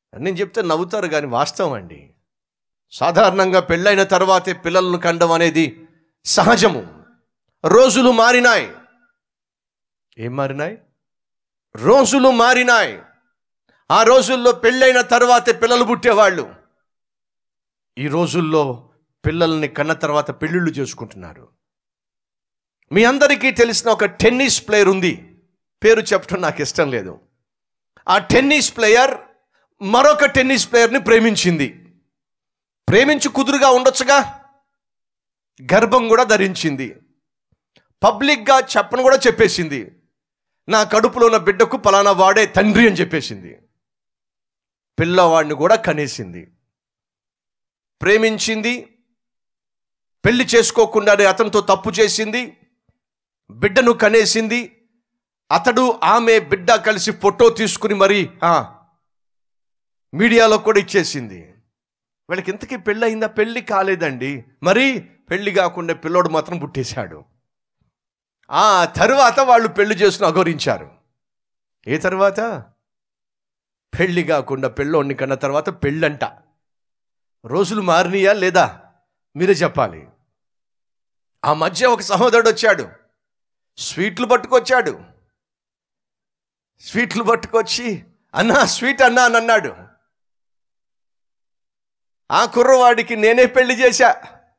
నేను చెప్తే నవ్వుతారు కానీ వాస్తవం అండి సాధారణంగా పెళ్ళైన తర్వాతే పిల్లలను కండం అనేది సహజము రోజులు మారినాయి ఏం మారినాయి రోజులు మారినాయి ఆ రోజుల్లో పెళ్ళైన తర్వాతే పిల్లలు పుట్టేవాళ్ళు ఈ రోజుల్లో పిల్లల్ని కన్న తర్వాత పెళ్ళిళ్ళు చేసుకుంటున్నారు మీ అందరికీ తెలిసిన ఒక టెన్నిస్ ప్లేయర్ ఉంది పేరు చెప్పడం నాకు ఇష్టం లేదు ఆ టెన్నిస్ ప్లేయర్ మరొక టెన్నిస్ ప్లేయర్ని ప్రేమించింది ప్రేమించి కుదురుగా ఉండొచ్చుగా గర్భం కూడా ధరించింది పబ్లిక్గా చెప్పను కూడా చెప్పేసింది నా కడుపులో ఉన్న బిడ్డకు పలానా వాడే తండ్రి అని చెప్పేసింది పిల్లవాడిని కూడా కనేసింది ప్రేమించింది పెళ్లి చేసుకోకుండానే అతనితో తప్పు చేసింది బిడ్డను కనేసింది అతడు ఆమె బిడ్డ కలిసి ఫోటో తీసుకుని మరి ఆ, మీడియాలో కూడా ఇచ్చేసింది వీళ్ళకి ఇంతకీ పెళ్ళి అయిందా పెళ్ళి కాలేదండి మరి పెళ్లి కాకుండా పిల్లోడు మాత్రం పుట్టేశాడు ఆ తరువాత వాళ్ళు పెళ్లి చేసుకుని అగౌరించారు ఏ తర్వాత పెళ్లి కాకుండా పెళ్ళోడిని కన్న తర్వాత పెళ్ళంట రోజులు మారినాయా లేదా మీరే చెప్పాలి ఆ మధ్య ఒక సహోదరుడు వచ్చాడు స్వీట్లు పట్టుకొచ్చాడు స్వీట్లు పట్టుకొచ్చి అన్నా స్వీట్ అన్నా అని అన్నాడు ఆ కుర్రవాడికి నేనే పెళ్లి చేశా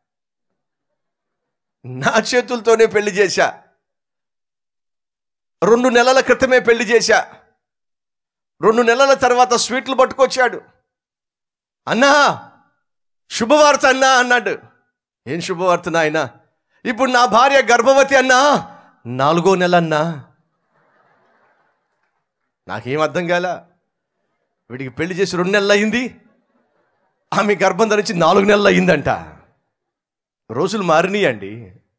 నా చేతులతోనే పెళ్లి చేశా రెండు నెలల క్రితమే పెళ్లి చేశా రెండు నెలల తర్వాత స్వీట్లు పట్టుకొచ్చాడు అన్నా శుభవార్త అన్నా అన్నాడు ఏం శుభవార్త నాయన ఇప్పుడు నా భార్య గర్భవతి అన్నా నాలుగో నెల అన్నా నాకేం అర్థం కాల వీడికి పెళ్లి చేసి రెండు నెలలు అయింది ఆమె గర్భం ధరించి నాలుగు నెలలు అయిందంట రోజులు మారినాయండి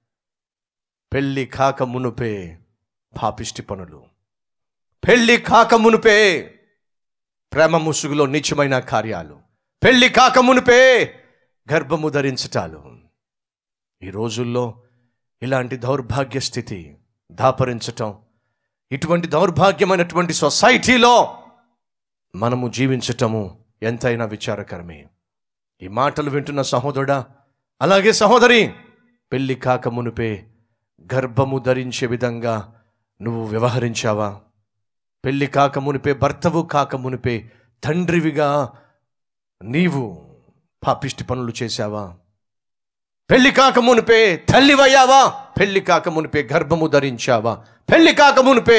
పెళ్ళి కాక మునుపే పాపిష్టి పనులు పెళ్ళి కాక మునుపే ప్రేమ ముసుగులో నిత్యమైన కార్యాలు పెళ్ళి కాక మునుపే గర్భము ధరించటాలు ఈ రోజుల్లో ఇలాంటి దౌర్భాగ్య స్థితి దాపరించటం ఇటువంటి దౌర్భాగ్యమైనటువంటి సొసైటీలో మనము జీవించటము ఎంతైనా విచారకరమే ఈ మాటలు వింటున్న సహోదరుడా అలాగే సహోదరి పెళ్లి కాక మునుపే గర్భము ధరించే విధంగా నువ్వు వ్యవహరించావా పెళ్లి కాక మునిపే భర్తవు కాక మునిపే తండ్రివిగా నీవు పాపిష్టి పనులు చేశావా పెళ్లి కాక మునిపే తల్లివయ్యావా పెళ్లి కాక మునిపే గర్భము ధరించావా పెళ్లి కాక మునిపే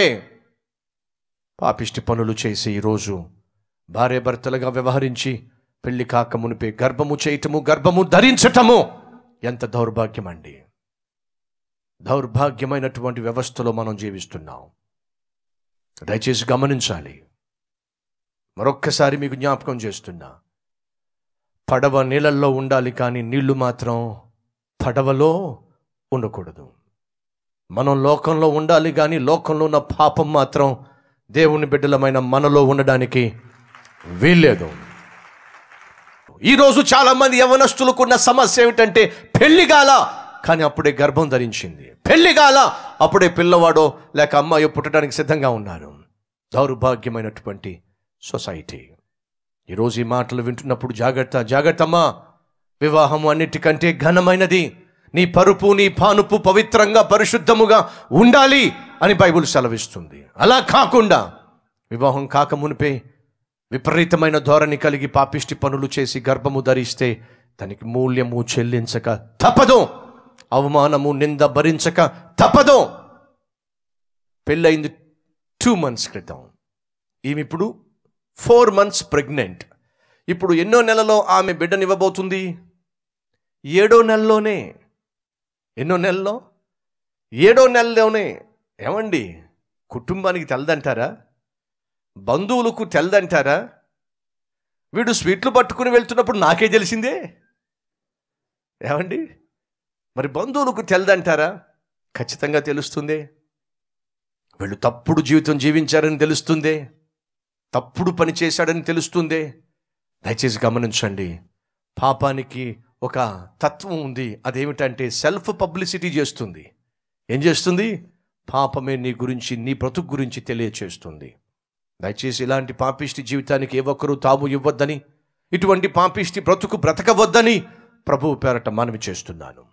పాపిష్టి పనులు చేసి ఈరోజు భార్య భర్తలుగా వ్యవహరించి పెళ్లి కాక మునిపే గర్భము చేయటము గర్భము ధరించటము ఎంత దౌర్భాగ్యం అండి దౌర్భాగ్యమైనటువంటి వ్యవస్థలో మనం జీవిస్తున్నాం దయచేసి గమనించాలి మరొక్కసారి మీకు జ్ఞాపకం చేస్తున్నా పడవ నీళ్ళల్లో ఉండాలి కానీ నీళ్లు మాత్రం పడవలో ఉండకూడదు మనం లోకంలో ఉండాలి కానీ లోకంలో ఉన్న పాపం మాత్రం దేవుని బిడ్డలమైన మనలో ఉండడానికి వీల్లేదు ఈరోజు చాలామంది యవనస్తులకున్న సమస్య ఏమిటంటే పెళ్లి కాల కానీ అప్పుడే గర్భం ధరించింది పెళ్లి కాల అప్పుడే పిల్లవాడో లేక అమ్మాయో పుట్టడానికి సిద్ధంగా ఉన్నారు దౌర్భాగ్యమైనటువంటి సొసైటీ ఈరోజు ఈ మాటలు వింటున్నప్పుడు జాగ్రత్త జాగ్రత్తమ్మా వివాహం అన్నిటికంటే ఘనమైనది నీ పరుపు నీ పానుపు పవిత్రంగా పరిశుద్ధముగా ఉండాలి అని బైబుల్ సెలవిస్తుంది అలా కాకుండా వివాహం కాక మునిపే విపరీతమైన ధోరణి కలిగి పాపిష్టి పనులు చేసి గర్భము ధరిస్తే దానికి మూల్యము చెల్లించక తప్పదు అవమానము నింద భరించక తప్పదు పెళ్ళయింది టూ మంత్స్ క్రితం ఈమె ఇప్పుడు ఫోర్ మంత్స్ ప్రెగ్నెంట్ ఇప్పుడు ఎన్నో నెలలో ఆమె బిడ్డనివ్వబోతుంది ఏడో నెలలోనే ఎన్నో నెలలో ఏడో నెలలోనే ఏమండి కుటుంబానికి తెలదంటారా బంధువులకు తెలదంటారా వీడు స్వీట్లు పట్టుకుని వెళ్తున్నప్పుడు నాకే తెలిసిందే ఏమండి మరి బంధువులకు తెలదంటారా ఖచ్చితంగా తెలుస్తుందే వీళ్ళు తప్పుడు జీవితం జీవించారని తెలుస్తుందే తప్పుడు పని చేశాడని తెలుస్తుందే దయచేసి గమనించండి పాపానికి ఒక తత్వం ఉంది అదేమిటంటే సెల్ఫ్ పబ్లిసిటీ చేస్తుంది ఏం చేస్తుంది పాపమే నీ గురించి నీ బ్రతుకు గురించి తెలియచేస్తుంది దయచేసి ఇలాంటి పాపిష్టి జీవితానికి ఏ ఒక్కరూ తాము ఇవ్వద్దని ఇటువంటి పాపిష్టి బ్రతుకు బ్రతకవద్దని ప్రభువు పేరట మనవి చేస్తున్నాను